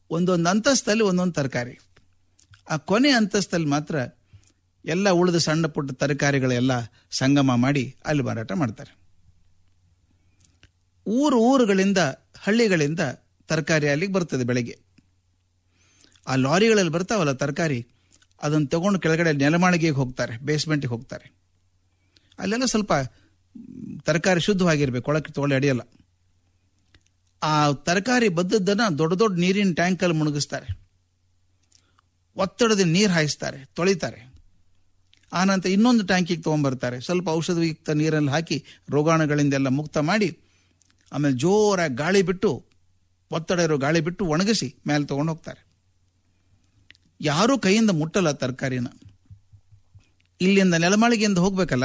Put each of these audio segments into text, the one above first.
ಒಂದೊಂದು ಅಂತಸ್ತಲ್ಲಿ ಒಂದೊಂದು ತರಕಾರಿ ಆ ಕೊನೆ ಅಂತಸ್ತಲ್ಲಿ ಮಾತ್ರ ಎಲ್ಲ ಉಳಿದ ಸಣ್ಣ ಪುಟ್ಟ ತರಕಾರಿಗಳೆಲ್ಲ ಸಂಗಮ ಮಾಡಿ ಅಲ್ಲಿ ಮಾರಾಟ ಮಾಡ್ತಾರೆ ಊರು ಊರುಗಳಿಂದ ಹಳ್ಳಿಗಳಿಂದ ತರಕಾರಿ ಅಲ್ಲಿಗೆ ಬರ್ತದೆ ಬೆಳಗ್ಗೆ ಆ ಲಾರಿಗಳಲ್ಲಿ ಬರ್ತಾವಲ್ಲ ತರಕಾರಿ ಅದನ್ನು ತಗೊಂಡು ಕೆಳಗಡೆ ನೆಲಮಾಳಿಗೆಗೆ ಹೋಗ್ತಾರೆ ಬೇಸ್ಮೆಂಟಿಗೆ ಹೋಗ್ತಾರೆ ಅಲ್ಲೆಲ್ಲ ಸ್ವಲ್ಪ ತರಕಾರಿ ಶುದ್ಧವಾಗಿರ್ಬೇಕು ಒಳಕ್ಕೆ ತೊಗೊಳ್ಳಿ ಅಡಿಯಲ್ಲ ಆ ತರಕಾರಿ ಬದ್ದದ್ದನ್ನು ದೊಡ್ಡ ದೊಡ್ಡ ನೀರಿನ ಟ್ಯಾಂಕಲ್ಲಿ ಮುಳುಗಿಸ್ತಾರೆ ಒತ್ತಡದ ನೀರು ಹಾಯಿಸ್ತಾರೆ ತೊಳಿತಾರೆ ಆನಂತರ ಇನ್ನೊಂದು ಟ್ಯಾಂಕಿಗೆ ತೊಗೊಂಬರ್ತಾರೆ ಸ್ವಲ್ಪ ಔಷಧಯುಕ್ತ ನೀರಲ್ಲಿ ಹಾಕಿ ರೋಗಾಣುಗಳಿಂದೆಲ್ಲ ಮುಕ್ತ ಮಾಡಿ ಆಮೇಲೆ ಜೋರಾಗಿ ಗಾಳಿ ಬಿಟ್ಟು ಒತ್ತಡ ಇರೋ ಗಾಳಿ ಬಿಟ್ಟು ಒಣಗಿಸಿ ಮೇಲೆ ತೊಗೊಂಡು ಹೋಗ್ತಾರೆ ಯಾರೂ ಕೈಯಿಂದ ಮುಟ್ಟಲ್ಲ ತರಕಾರಿನ ಇಲ್ಲಿಂದ ನೆಲಮಾಳಿಗೆಯಿಂದ ಹೋಗ್ಬೇಕಲ್ಲ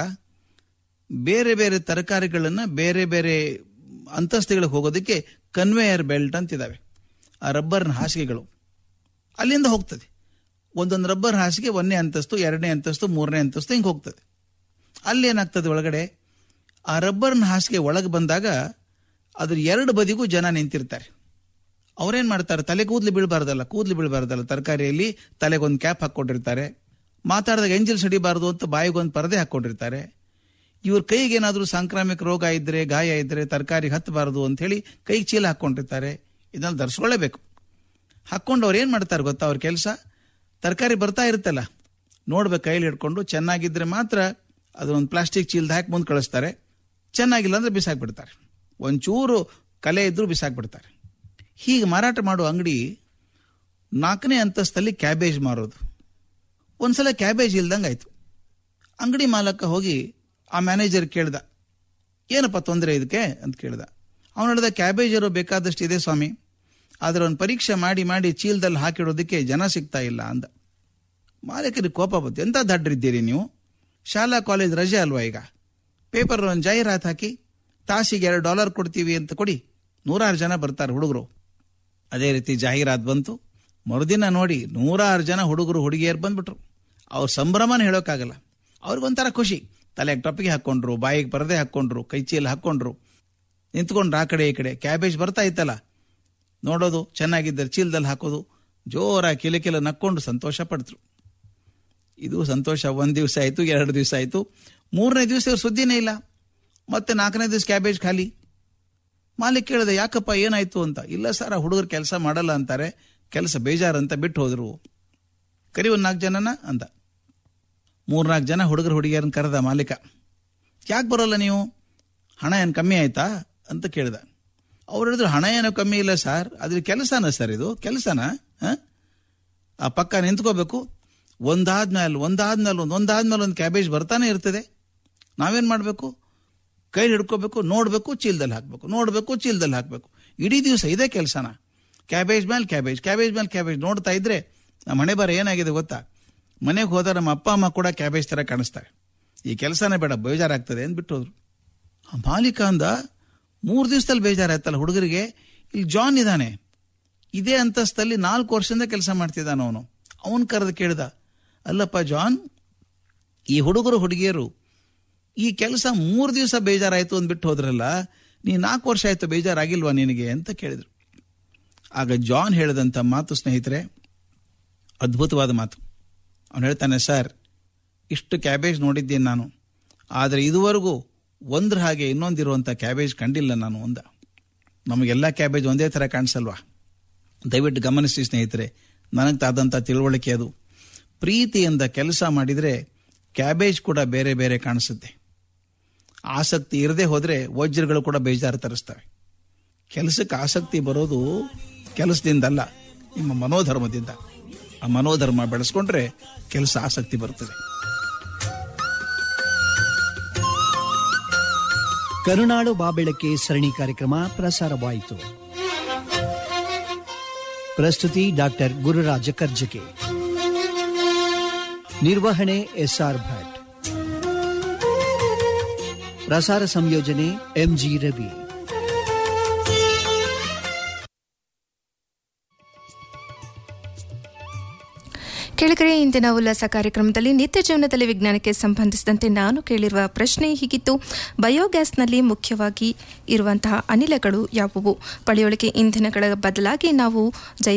ಬೇರೆ ಬೇರೆ ತರಕಾರಿಗಳನ್ನು ಬೇರೆ ಬೇರೆ ಅಂತಸ್ತುಗಳಿಗೆ ಹೋಗೋದಕ್ಕೆ ಕನ್ವೇಯರ್ ಬೆಲ್ಟ್ ಅಂತಿದ್ದಾವೆ ಆ ರಬ್ಬರ್ನ ಹಾಸಿಗೆಗಳು ಅಲ್ಲಿಂದ ಹೋಗ್ತದೆ ಒಂದೊಂದು ರಬ್ಬರ್ ಹಾಸಿಗೆ ಒಂದನೇ ಅಂತಸ್ತು ಎರಡನೇ ಅಂತಸ್ತು ಮೂರನೇ ಅಂತಸ್ತು ಹಿಂಗೆ ಹೋಗ್ತದೆ ಅಲ್ಲಿ ಏನಾಗ್ತದೆ ಒಳಗಡೆ ಆ ರಬ್ಬರ್ನ ಹಾಸಿಗೆ ಒಳಗೆ ಬಂದಾಗ ಅದ್ರ ಎರಡು ಬದಿಗೂ ಜನ ನಿಂತಿರ್ತಾರೆ ಅವ್ರೇನ್ ಮಾಡ್ತಾರೆ ತಲೆ ಕೂದಲು ಬೀಳಬಾರ್ದಲ್ಲ ಕೂದಲು ಬೀಳಬಾರ್ದಲ್ಲ ತರಕಾರಿಯಲ್ಲಿ ತಲೆಗೊಂದು ಕ್ಯಾಪ್ ಹಾಕ್ಕೊಂಡಿರ್ತಾರೆ ಮಾತಾಡಿದಾಗ ಎಂಜಲ್ ಸಡಿಬಾರ್ದು ಅಂತ ಬಾಯಿಗೊಂದು ಪರದೆ ಹಾಕ್ಕೊಂಡಿರ್ತಾರೆ ಇವ್ರ ಕೈಗೆ ಏನಾದರೂ ಸಾಂಕ್ರಾಮಿಕ ರೋಗ ಇದ್ರೆ ಗಾಯ ಇದ್ರೆ ತರಕಾರಿಗೆ ಹತ್ತಬಾರದು ಅಂತ ಹೇಳಿ ಕೈಗೆ ಚೀಲ ಹಾಕ್ಕೊಂಡಿರ್ತಾರೆ ಇದನ್ನ ಧರಿಸ್ಕೊಳ್ಳೇಬೇಕು ಹಾಕ್ಕೊಂಡು ಅವ್ರು ಏನು ಮಾಡ್ತಾರೆ ಗೊತ್ತಾ ಅವ್ರ ಕೆಲಸ ತರಕಾರಿ ಬರ್ತಾ ಇರುತ್ತಲ್ಲ ನೋಡ್ಬೇಕು ಕೈಲಿ ಹಿಡ್ಕೊಂಡು ಚೆನ್ನಾಗಿದ್ರೆ ಮಾತ್ರ ಅದನ್ನೊಂದು ಪ್ಲಾಸ್ಟಿಕ್ ಚೀಲದ ಹಾಕಿ ಮುಂದೆ ಕಳಿಸ್ತಾರೆ ಚೆನ್ನಾಗಿಲ್ಲ ಅಂದ್ರೆ ಬಿಸಾಕ್ಬಿಡ್ತಾರೆ ಒಂಚೂರು ಕಲೆ ಇದ್ರೂ ಬಿಸಾಕ್ಬಿಡ್ತಾರೆ ಹೀಗೆ ಮಾರಾಟ ಮಾಡೋ ಅಂಗಡಿ ನಾಲ್ಕನೇ ಅಂತಸ್ತಲ್ಲಿ ಕ್ಯಾಬೇಜ್ ಮಾರೋದು ಒಂದ್ಸಲ ಕ್ಯಾಬೇಜ್ ಇಲ್ದಂಗೆ ಆಯ್ತು ಅಂಗಡಿ ಮಾಲಕ ಹೋಗಿ ಆ ಮ್ಯಾನೇಜರ್ ಕೇಳ್ದ ಏನಪ್ಪ ತೊಂದರೆ ಇದಕ್ಕೆ ಅಂತ ಕೇಳ್ದ ಅವನು ಹೇಳ್ದ ಕ್ಯಾಬೇಜ್ ಇರೋ ಬೇಕಾದಷ್ಟು ಇದೆ ಸ್ವಾಮಿ ಆದರೆ ಒಂದು ಪರೀಕ್ಷೆ ಮಾಡಿ ಮಾಡಿ ಚೀಲದಲ್ಲಿ ಹಾಕಿಡೋದಕ್ಕೆ ಜನ ಸಿಗ್ತಾ ಇಲ್ಲ ಅಂದ ಮಾಲೀಕರಿಗೆ ಕೋಪ ಬಂತು ಎಂಥ ದಡ್ರಿದ್ದೀರಿ ನೀವು ಶಾಲಾ ಕಾಲೇಜ್ ರಜೆ ಅಲ್ವಾ ಈಗ ಪೇಪರ್ ಒಂದು ಜಾಹೀರಾತು ಹಾಕಿ ತಾಸಿಗೆ ಎರಡು ಡಾಲರ್ ಕೊಡ್ತೀವಿ ಅಂತ ಕೊಡಿ ನೂರಾರು ಜನ ಬರ್ತಾರೆ ಹುಡುಗರು ಅದೇ ರೀತಿ ಜಾಹೀರಾತು ಬಂತು ಮರುದಿನ ನೋಡಿ ನೂರಾರು ಜನ ಹುಡುಗರು ಹುಡುಗಿಯರು ಬಂದ್ಬಿಟ್ರು ಅವ್ರ ಸಂಭ್ರಮನ ಹೇಳೋಕ್ಕಾಗಲ್ಲ ಅವ್ರಿಗೊಂಥರ ಖುಷಿ ತಲೆಗೆ ಟೊಪ್ಪಿಗೆ ಹಾಕ್ಕೊಂಡ್ರು ಬಾಯಿಗೆ ಪರದೆ ಹಾಕ್ಕೊಂಡ್ರು ಕೈ ಚೀಲ ಹಾಕ್ಕೊಂಡ್ರು ನಿಂತ್ಕೊಂಡ್ರು ಆ ಕಡೆ ಈ ಕಡೆ ಕ್ಯಾಬೇಜ್ ಬರ್ತಾ ಇತ್ತಲ್ಲ ನೋಡೋದು ಚೆನ್ನಾಗಿದ್ದರೆ ಚೀಲದಲ್ಲಿ ಹಾಕೋದು ಜೋರಾಗಿ ಕಿಲ ಕಿಲ ನಕ್ಕೊಂಡು ಸಂತೋಷ ಪಡ್ತರು ಇದು ಸಂತೋಷ ಒಂದು ದಿವಸ ಆಯಿತು ಎರಡು ದಿವಸ ಆಯಿತು ಮೂರನೇ ದಿವಸ ಇವ್ರ ಸುದ್ದಿನೇ ಇಲ್ಲ ಮತ್ತೆ ನಾಲ್ಕನೇ ದಿವಸ ಕ್ಯಾಬೇಜ್ ಖಾಲಿ ಮಾಲಿಕ್ ಕೇಳಿದೆ ಯಾಕಪ್ಪ ಏನಾಯ್ತು ಅಂತ ಇಲ್ಲ ಸರ್ ಆ ಹುಡುಗರು ಕೆಲಸ ಮಾಡಲ್ಲ ಅಂತಾರೆ ಕೆಲಸ ಬೇಜಾರಂತ ಬಿಟ್ಟು ಹೋದ್ರು ಕರಿ ಒಂದು ನಾಲ್ಕು ಜನನ ಅಂತ ಮೂರ್ನಾಲ್ಕು ಜನ ಹುಡುಗರು ಹುಡುಗಿಯರನ್ನ ಕರೆದ ಮಾಲೀಕ ಯಾಕೆ ಬರೋಲ್ಲ ನೀವು ಹಣ ಏನು ಕಮ್ಮಿ ಆಯ್ತಾ ಅಂತ ಕೇಳ್ದ ಅವ್ರು ಹೇಳಿದ್ರು ಹಣ ಏನೋ ಕಮ್ಮಿ ಇಲ್ಲ ಸರ್ ಅದ್ರ ಕೆಲಸನ ಸರ್ ಇದು ಕೆಲಸನ ಆ ಪಕ್ಕ ನಿಂತ್ಕೋಬೇಕು ಒಂದಾದ್ಮೇಲೆ ಒಂದಾದ್ಮೇಲೆ ಒಂದು ಒಂದಾದ್ಮೇಲೆ ಒಂದು ಕ್ಯಾಬೇಜ್ ಬರ್ತಾನೆ ಇರ್ತದೆ ನಾವೇನು ಮಾಡಬೇಕು ಕೈ ಹಿಡ್ಕೋಬೇಕು ನೋಡಬೇಕು ಚೀಲದಲ್ಲಿ ಹಾಕಬೇಕು ನೋಡಬೇಕು ಚೀಲದಲ್ಲಿ ಹಾಕಬೇಕು ಇಡೀ ದಿವಸ ಇದೇ ಕೆಲಸನ ಕ್ಯಾಬೇಜ್ ಮೇಲೆ ಕ್ಯಾಬೇಜ್ ಕ್ಯಾಬೇಜ್ ಮೇಲೆ ಕ್ಯಾಬೇಜ್ ನೋಡ್ತಾ ಇದ್ರೆ ನಮ್ಮ ಮನೆ ಬಾರ ಏನಾಗಿದೆ ಗೊತ್ತಾ ಮನೆಗೆ ಹೋದ ನಮ್ಮ ಅಪ್ಪ ಅಮ್ಮ ಕೂಡ ಕ್ಯಾಬೇಜ್ ಥರ ಕಾಣಿಸ್ತಾರೆ ಈ ಕೆಲಸನೇ ಬೇಡ ಬೇಜಾರಾಗ್ತದೆ ಅಂತ ಬಿಟ್ಟು ಹೋದ್ರು ಆ ಮಾಲೀಕ ಅಂದ ಮೂರು ದಿವಸದಲ್ಲಿ ಬೇಜಾರಾಯ್ತಲ್ಲ ಹುಡುಗರಿಗೆ ಇಲ್ಲಿ ಜಾನ್ ಇದ್ದಾನೆ ಇದೇ ಅಂತಸ್ತಲ್ಲಿ ನಾಲ್ಕು ವರ್ಷದಿಂದ ಕೆಲಸ ಮಾಡ್ತಿದ್ದಾನ ಅವನು ಅವನ್ ಕರೆದು ಕೇಳ್ದ ಅಲ್ಲಪ್ಪ ಜಾನ್ ಈ ಹುಡುಗರು ಹುಡುಗಿಯರು ಈ ಕೆಲಸ ಮೂರು ದಿವಸ ಬೇಜಾರಾಯ್ತು ಅಂದ್ಬಿಟ್ಟು ಹೋದ್ರಲ್ಲ ನೀ ನಾಲ್ಕು ವರ್ಷ ಆಯ್ತು ಬೇಜಾರಾಗಿಲ್ವಾ ನಿನಗೆ ಅಂತ ಕೇಳಿದ್ರು ಆಗ ಜಾನ್ ಹೇಳಿದಂಥ ಮಾತು ಸ್ನೇಹಿತರೆ ಅದ್ಭುತವಾದ ಮಾತು ಅವನು ಹೇಳ್ತಾನೆ ಸರ್ ಇಷ್ಟು ಕ್ಯಾಬೇಜ್ ನೋಡಿದ್ದೀನಿ ನಾನು ಆದರೆ ಇದುವರೆಗೂ ಒಂದ್ರ ಹಾಗೆ ಇನ್ನೊಂದಿರುವಂಥ ಕ್ಯಾಬೇಜ್ ಕಂಡಿಲ್ಲ ನಾನು ಒಂದ ನಮಗೆಲ್ಲ ಕ್ಯಾಬೇಜ್ ಒಂದೇ ಥರ ಕಾಣಿಸಲ್ವಾ ದಯವಿಟ್ಟು ಗಮನಿಸಿ ಸ್ನೇಹಿತರೆ ನನಗೆ ತಾದಂಥ ತಿಳುವಳಿಕೆ ಅದು ಪ್ರೀತಿಯಿಂದ ಕೆಲಸ ಮಾಡಿದರೆ ಕ್ಯಾಬೇಜ್ ಕೂಡ ಬೇರೆ ಬೇರೆ ಕಾಣಿಸುತ್ತೆ ಆಸಕ್ತಿ ಇರದೆ ಹೋದರೆ ವಜ್ರಗಳು ಕೂಡ ಬೇಜಾರು ತರಿಸ್ತವೆ ಕೆಲಸಕ್ಕೆ ಆಸಕ್ತಿ ಬರೋದು ಕೆಲಸದಿಂದಲ್ಲ ನಿಮ್ಮ ಮನೋಧರ್ಮದಿಂದ ಆ ಮನೋಧರ್ಮ ಬೆಳೆಸ್ಕೊಂಡ್ರೆ ಕೆಲಸ ಆಸಕ್ತಿ ಬರ್ತದೆ ಕರುನಾಡು ಬಾಬೆಳಕೆ ಸರಣಿ ಕಾರ್ಯಕ್ರಮ ಪ್ರಸಾರವಾಯಿತು ಪ್ರಸ್ತುತಿ ಡಾಕ್ಟರ್ ಗುರುರಾಜ ಕರ್ಜಕೆ ನಿರ್ವಹಣೆ ಎಸ್ಆರ್ ಭಟ್ ಪ್ರಸಾರ ಸಂಯೋಜನೆ ಎಂಜಿ ರವಿ ಕೆಳಗರೆ ಇಂದಿನ ಉಲ್ಲಾಸ ಕಾರ್ಯಕ್ರಮದಲ್ಲಿ ನಿತ್ಯ ಜೀವನದಲ್ಲಿ ವಿಜ್ಞಾನಕ್ಕೆ ಸಂಬಂಧಿಸಿದಂತೆ ನಾನು ಕೇಳಿರುವ ಪ್ರಶ್ನೆ ಹೀಗಿತ್ತು ಬಯೋಗ್ಯಾಸ್ನಲ್ಲಿ ಮುಖ್ಯವಾಗಿ ಇರುವಂತಹ ಅನಿಲಗಳು ಯಾವುವು ಪಳೆಯೊಳಗೆ ಇಂಧನಗಳ ಬದಲಾಗಿ ನಾವು ಜೈವ